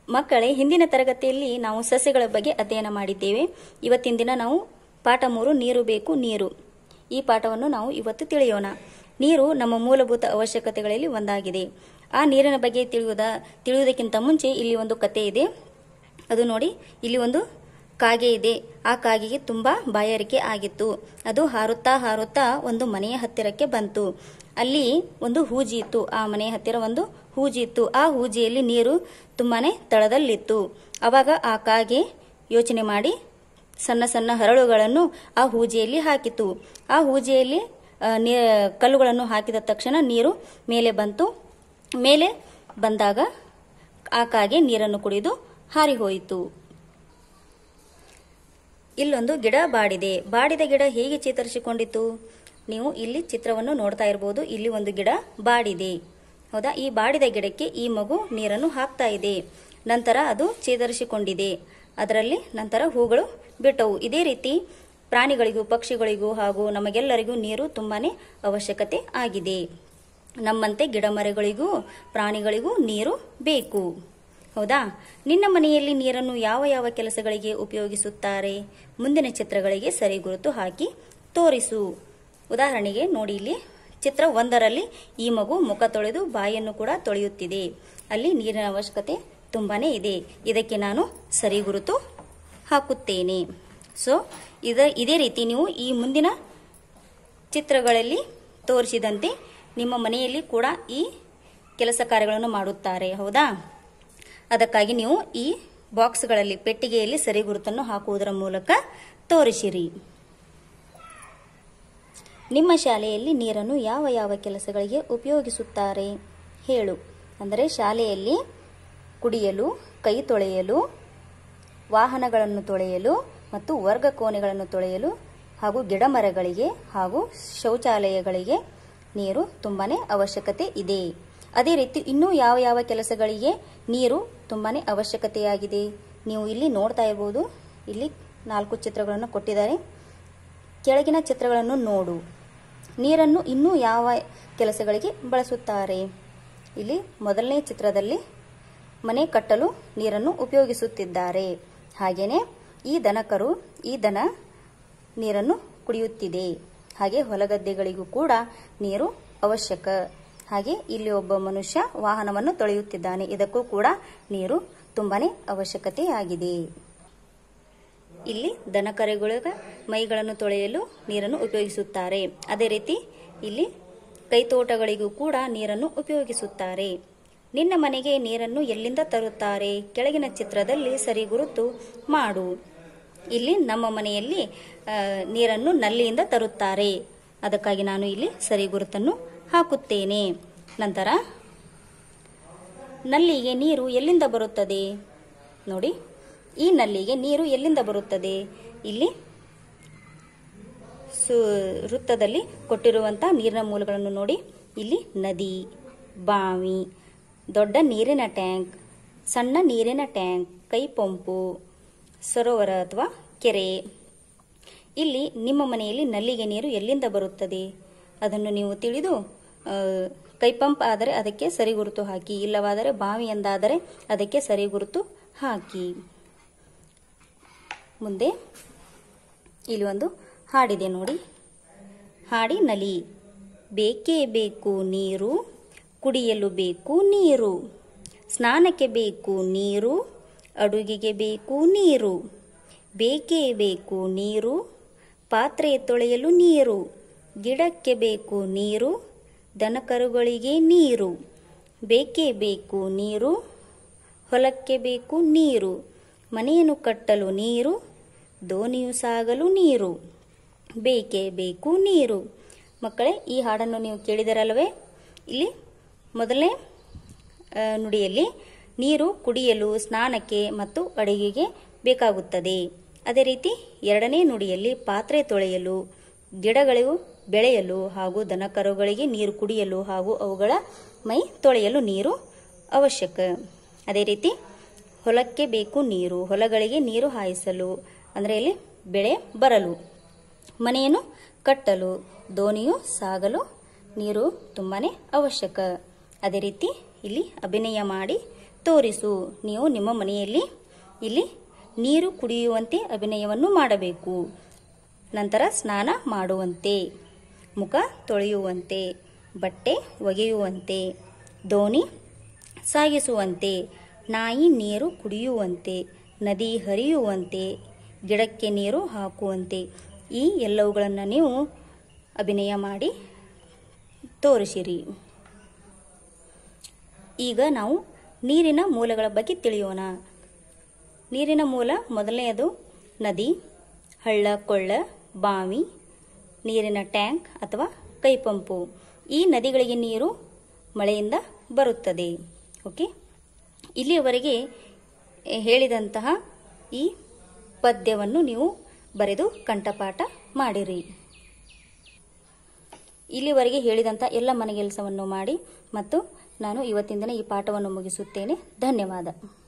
ಮಕ್ಕಳೇ ಹಿಂದಿನ ತರಗತಿಯಲ್ಲಿ ನಾವು ಸಸ್ಯಗಳ ಬಗ್ಗೆ ಅಧ್ಯಯನ ಮಾಡಿದ್ದೇವೆ ಇವತ್ತಿನ ದಿನ ನಾವು ಪಾಠ ಮೂರು ನೀರು ಬೇಕು ನೀರು ಈ ಪಾಠವನ್ನು ನಾವು ಇವತ್ತು ತಿಳಿಯೋಣ ನೀರು ನಮ್ಮ ಮೂಲಭೂತ ಅವಶ್ಯಕತೆಗಳಲ್ಲಿ ಒಂದಾಗಿದೆ ಆ ನೀರಿನ ಬಗ್ಗೆ ತಿಳಿಯುವುದ ತಿಳಿಯುವುದಕ್ಕಿಂತ ಮುಂಚೆ ಇಲ್ಲಿ ಒಂದು ಕತೆ ಇದೆ ಅದು ನೋಡಿ ಇಲ್ಲಿ ಒಂದು ಕಾಗೆ ಇದೆ ಆ ಕಾಗೆಗೆ ತುಂಬಾ ಬಾಯಾರಿಕೆ ಆಗಿತ್ತು ಅದು ಹಾರುತ್ತಾ ಹಾರುತ್ತಾ ಒಂದು ಮನೆಯ ಹತ್ತಿರಕ್ಕೆ ಬಂತು ಅಲ್ಲಿ ಒಂದು ಹೂಜಿ ಇತ್ತು ಆ ಮನೆಯ ಹತ್ತಿರ ಒಂದು ಹೂಜಿ ಇತ್ತು ಆ ಹೂಜಿಯಲ್ಲಿ ನೀರು ತುಂಬಾನೇ ತಳದಲ್ಲಿತ್ತು ಅವಾಗ ಆ ಕಾಗೆ ಯೋಚನೆ ಮಾಡಿ ಸಣ್ಣ ಸಣ್ಣ ಹರಳುಗಳನ್ನು ಆ ಹೂಜಿಯಲ್ಲಿ ಹಾಕಿತು ಆ ಹೂಜಿಯಲ್ಲಿ ಆ, ನೀ- ಕಲ್ಲುಗಳನ್ನು ಹಾಕಿದ ತಕ್ಷಣ ನೀರು ಮೇಲೆ ಬಂತು ಮೇಲೆ ಬಂದಾಗ ಆ ಕಾಗೆ ನೀರನ್ನು ಕುಡಿದು ಹಾರಿ ಹೋಯಿತು ಇಲ್ಲೊಂದು ಗಿಡ ಬಾಡಿದೆ ಬಾಡಿದ ಗಿಡ ಹೇಗೆ ಚೇತರಿಸಿಕೊಂಡಿತು ನೀವು ಇಲ್ಲಿ ಚಿತ್ರವನ್ನು ನೋಡ್ತಾ ಇರಬಹುದು ಇಲ್ಲಿ ಒಂದು ಗಿಡ ಬಾಡಿದೆ ಹೌದಾ ಈ ಬಾಡಿದ ಗಿಡಕ್ಕೆ ಈ ಮಗು ನೀರನ್ನು ಹಾಕ್ತಾ ಇದೆ ನಂತರ ಅದು ಚೇತರಿಸಿಕೊಂಡಿದೆ ಅದರಲ್ಲಿ ನಂತರ ಹೂಗಳು ಬಿಟ್ಟವು ಇದೇ ರೀತಿ ಪ್ರಾಣಿಗಳಿಗೂ ಪಕ್ಷಿಗಳಿಗೂ ಹಾಗೂ ನಮಗೆಲ್ಲರಿಗೂ ನೀರು ತುಂಬಾನೇ ಅವಶ್ಯಕತೆ ಆಗಿದೆ ನಮ್ಮಂತೆ ಗಿಡ ಮರಗಳಿಗೂ ಪ್ರಾಣಿಗಳಿಗೂ ನೀರು ಬೇಕು ಹೌದಾ ನಿನ್ನ ಮನೆಯಲ್ಲಿ ನೀರನ್ನು ಯಾವ ಯಾವ ಕೆಲಸಗಳಿಗೆ ಉಪಯೋಗಿಸುತ್ತಾರೆ ಮುಂದಿನ ಚಿತ್ರಗಳಿಗೆ ಸರಿ ಗುರುತು ಹಾಕಿ ತೋರಿಸು ಉದಾಹರಣೆಗೆ ನೋಡಿ ಇಲ್ಲಿ ಚಿತ್ರ ಒಂದರಲ್ಲಿ ಈ ಮಗು ಮುಖ ತೊಳೆದು ಬಾಯನ್ನು ಕೂಡ ತೊಳೆಯುತ್ತಿದೆ ಅಲ್ಲಿ ನೀರಿನ ಅವಶ್ಯಕತೆ ತುಂಬಾನೇ ಇದೆ ಇದಕ್ಕೆ ನಾನು ಸರಿ ಗುರುತು ಹಾಕುತ್ತೇನೆ ಸೊ ಇದ ಇದೇ ರೀತಿ ನೀವು ಈ ಮುಂದಿನ ಚಿತ್ರಗಳಲ್ಲಿ ತೋರಿಸಿದಂತೆ ನಿಮ್ಮ ಮನೆಯಲ್ಲಿ ಕೂಡ ಈ ಕೆಲಸ ಕಾರ್ಯಗಳನ್ನು ಮಾಡುತ್ತಾರೆ ಹೌದಾ ಅದಕ್ಕಾಗಿ ನೀವು ಈ ಬಾಕ್ಸ್ಗಳಲ್ಲಿ ಪೆಟ್ಟಿಗೆಯಲ್ಲಿ ಸರಿ ಗುರುತನ್ನು ಹಾಕುವುದರ ಮೂಲಕ ತೋರಿಸಿರಿ ನಿಮ್ಮ ಶಾಲೆಯಲ್ಲಿ ನೀರನ್ನು ಯಾವ ಯಾವ ಕೆಲಸಗಳಿಗೆ ಉಪಯೋಗಿಸುತ್ತಾರೆ ಹೇಳು ಅಂದರೆ ಶಾಲೆಯಲ್ಲಿ ಕುಡಿಯಲು ಕೈ ತೊಳೆಯಲು ವಾಹನಗಳನ್ನು ತೊಳೆಯಲು ಮತ್ತು ವರ್ಗ ಕೋಣೆಗಳನ್ನು ತೊಳೆಯಲು ಹಾಗೂ ಗಿಡ ಮರಗಳಿಗೆ ಹಾಗೂ ಶೌಚಾಲಯಗಳಿಗೆ ನೀರು ತುಂಬಾನೇ ಅವಶ್ಯಕತೆ ಇದೆ ಅದೇ ರೀತಿ ಇನ್ನೂ ಯಾವ ಯಾವ ಕೆಲಸಗಳಿಗೆ ನೀರು ತುಂಬಾನೇ ಅವಶ್ಯಕತೆಯಾಗಿದೆ ನೀವು ಇಲ್ಲಿ ನೋಡ್ತಾ ಇರ್ಬೋದು ಇಲ್ಲಿ ನಾಲ್ಕು ಚಿತ್ರಗಳನ್ನು ಕೊಟ್ಟಿದ್ದಾರೆ ಕೆಳಗಿನ ಚಿತ್ರಗಳನ್ನು ನೋಡು ನೀರನ್ನು ಇನ್ನೂ ಯಾವ ಕೆಲಸಗಳಿಗೆ ಬಳಸುತ್ತಾರೆ ಇಲ್ಲಿ ಮೊದಲನೇ ಚಿತ್ರದಲ್ಲಿ ಮನೆ ಕಟ್ಟಲು ನೀರನ್ನು ಉಪಯೋಗಿಸುತ್ತಿದ್ದಾರೆ ಹಾಗೆಯೇ ಈ ದನಕರು ಈ ದನ ನೀರನ್ನು ಕುಡಿಯುತ್ತಿದೆ ಹಾಗೆ ಹೊಲಗದ್ದೆಗಳಿಗೂ ಕೂಡ ನೀರು ಅವಶ್ಯಕ ಹಾಗೆ ಇಲ್ಲಿ ಒಬ್ಬ ಮನುಷ್ಯ ವಾಹನವನ್ನು ತೊಳೆಯುತ್ತಿದ್ದಾನೆ ಇದಕ್ಕೂ ಕೂಡ ನೀರು ತುಂಬಾನೇ ಅವಶ್ಯಕತೆಯಾಗಿದೆ ಇಲ್ಲಿ ದನಕರುಗಳ ಮೈಗಳನ್ನು ತೊಳೆಯಲು ನೀರನ್ನು ಉಪಯೋಗಿಸುತ್ತಾರೆ ಅದೇ ರೀತಿ ಇಲ್ಲಿ ಕೈತೋಟಗಳಿಗೂ ಕೂಡ ನೀರನ್ನು ಉಪಯೋಗಿಸುತ್ತಾರೆ ನಿನ್ನ ಮನೆಗೆ ನೀರನ್ನು ಎಲ್ಲಿಂದ ತರುತ್ತಾರೆ ಕೆಳಗಿನ ಚಿತ್ರದಲ್ಲಿ ಸರಿ ಗುರುತು ಮಾಡು ಇಲ್ಲಿ ನಮ್ಮ ಮನೆಯಲ್ಲಿ ಆ, ನೀರನ್ನು ನಲ್ಲಿಯಿಂದ ತರುತ್ತಾರೆ ಅದಕ್ಕಾಗಿ ನಾನು ಇಲ್ಲಿ ಸರಿ ಗುರುತನ್ನು ಹಾಕುತ್ತೇನೆ ನಂತರ ನಲ್ಲಿಗೆ ನೀರು ಎಲ್ಲಿಂದ ಬರುತ್ತದೆ ನೋಡಿ ಈ ನಲ್ಲಿಗೆ ನೀರು ಎಲ್ಲಿಂದ ಬರುತ್ತದೆ ಇಲ್ಲಿ ಸು ವೃತ್ತದಲ್ಲಿ ಕೊಟ್ಟಿರುವಂತಹ ನೀರಿನ ಮೂಲಗಳನ್ನು ನೋಡಿ ಇಲ್ಲಿ ನದಿ ಬಾವಿ ದೊಡ್ಡ ನೀರಿನ ಟ್ಯಾಂಕ್ ಸಣ್ಣ ನೀರಿನ ಟ್ಯಾಂಕ್ ಕೈ ಪಂಪು ಸರೋವರ ಅಥವಾ ಕೆರೆ ಇಲ್ಲಿ ನಿಮ್ಮ ಮನೆಯಲ್ಲಿ ನಲ್ಲಿಗೆ ನೀರು ಎಲ್ಲಿಂದ ಬರುತ್ತದೆ ಅದನ್ನು ನೀವು ತಿಳಿದು ಆ, ಕೈ ಪಂಪ್ ಆದರೆ ಅದಕ್ಕೆ ಸರಿ ಗುರುತು ಹಾಕಿ ಇಲ್ಲವಾದರೆ ಬಾವಿ ಎಂದಾದರೆ ಅದಕ್ಕೆ ಸರಿ ಗುರುತು ಹಾಕಿ ಮುಂದೆ ಇಲ್ಲಿ ಒಂದು ಹಾಡಿದೆ ನೋಡಿ ಹಾಡಿನಲಿ ಬೇಕೇ ಬೇಕು ನೀರು ಕುಡಿಯಲು ಬೇಕು ನೀರು ಸ್ನಾನಕ್ಕೆ ಬೇಕು ನೀರು ಅಡುಗೆಗೆ ಬೇಕು ನೀರು ಬೇಕೇ ಬೇಕು ನೀರು ಪಾತ್ರೆ ತೊಳೆಯಲು ನೀರು ಗಿಡಕ್ಕೆ ಬೇಕು ನೀರು ದನಕರುಗಳಿಗೆ ನೀರು ಬೇಕೇ ಬೇಕು ನೀರು ಹೊಲಕ್ಕೆ ಬೇಕು ನೀರು ಮನೆಯನ್ನು ಕಟ್ಟಲು ನೀರು ದೋಣಿಯು ಸಾಗಲು ನೀರು ಬೇಕೇ ಬೇಕು ನೀರು ಮಕ್ಕಳೇ ಈ ಹಾಡನ್ನು ನೀವು ಕೇಳಿದರಲ್ವೇ ಇಲ್ಲಿ ಮೊದಲನೇ ಆ, ನುಡಿಯಲ್ಲಿ ನೀರು ಕುಡಿಯಲು ಸ್ನಾನಕ್ಕೆ ಮತ್ತು ಅಡುಗೆಗೆ ಬೇಕಾಗುತ್ತದೆ ಅದೇ ರೀತಿ ಎರಡನೇ ನುಡಿಯಲ್ಲಿ ಪಾತ್ರೆ ತೊಳೆಯಲು ಗಿಡಗಳು ಬೆಳೆಯಲು ಹಾಗೂ ದನಕರುಗಳಿಗೆ ನೀರು ಕುಡಿಯಲು ಹಾಗೂ ಅವುಗಳ ಮೈ ತೊಳೆಯಲು ನೀರು ಅವಶ್ಯಕ ಅದೇ ರೀತಿ ಹೊಲಕ್ಕೆ ಬೇಕು ನೀರು ಹೊಲಗಳಿಗೆ ನೀರು ಹಾಯಿಸಲು ಅಂದರೆ ಇಲ್ಲಿ ಬೆಳೆ ಬರಲು ಮನೆಯನ್ನು ಕಟ್ಟಲು ದೋಣಿಯು ಸಾಗಲು ನೀರು ತುಂಬಾನೇ ಅವಶ್ಯಕ ಅದೇ ರೀತಿ ಇಲ್ಲಿ ಅಭಿನಯ ಮಾಡಿ ತೋರಿಸು ನೀವು ನಿಮ್ಮ ಮನೆಯಲ್ಲಿ ಇಲ್ಲಿ ನೀರು ಕುಡಿಯುವಂತೆ ಅಭಿನಯವನ್ನು ಮಾಡಬೇಕು ನಂತರ ಸ್ನಾನ ಮಾಡುವಂತೆ ಮುಖ ತೊಳೆಯುವಂತೆ ಬಟ್ಟೆ ಒಗೆಯುವಂತೆ ದೋಣಿ ಸಾಗಿಸುವಂತೆ ನಾಯಿ ನೀರು ಕುಡಿಯುವಂತೆ ನದಿ ಹರಿಯುವಂತೆ ಗಿಡಕ್ಕೆ ನೀರು ಹಾಕುವಂತೆ ಈ ಎಲ್ಲವುಗಳನ್ನು ನೀವು ಅಭಿನಯ ಮಾಡಿ ತೋರಿಸಿರಿ ಈಗ ನಾವು ನೀರಿನ ಮೂಲಗಳ ಬಗ್ಗೆ ತಿಳಿಯೋಣ ನೀರಿನ ಮೂಲ ಮೊದಲನೆಯದು ನದಿ ಹಳ್ಳ ಕೊಳ್ಳ ಬಾವಿ ನೀರಿನ ಟ್ಯಾಂಕ್ ಅಥವಾ ಕೈಪಂಪು ಈ ನದಿಗಳಿಗೆ ನೀರು ಮಳೆಯಿಂದ ಬರುತ್ತದೆ ಓಕೆ ಇಲ್ಲಿಯವರೆಗೆ ಹೇಳಿದಂತಹ ಈ ಪದ್ಯವನ್ನು ನೀವು ಬರೆದು ಕಂಠಪಾಠ ಮಾಡಿರಿ ಇಲ್ಲಿವರೆಗೆ ಹೇಳಿದಂಥ ಎಲ್ಲ ಮನೆಗೆಲಸವನ್ನು ಮಾಡಿ ಮತ್ತು ನಾನು ಇವತ್ತಿನ ದಿನ ಈ ಪಾಠವನ್ನು ಮುಗಿಸುತ್ತೇನೆ ಧನ್ಯವಾದ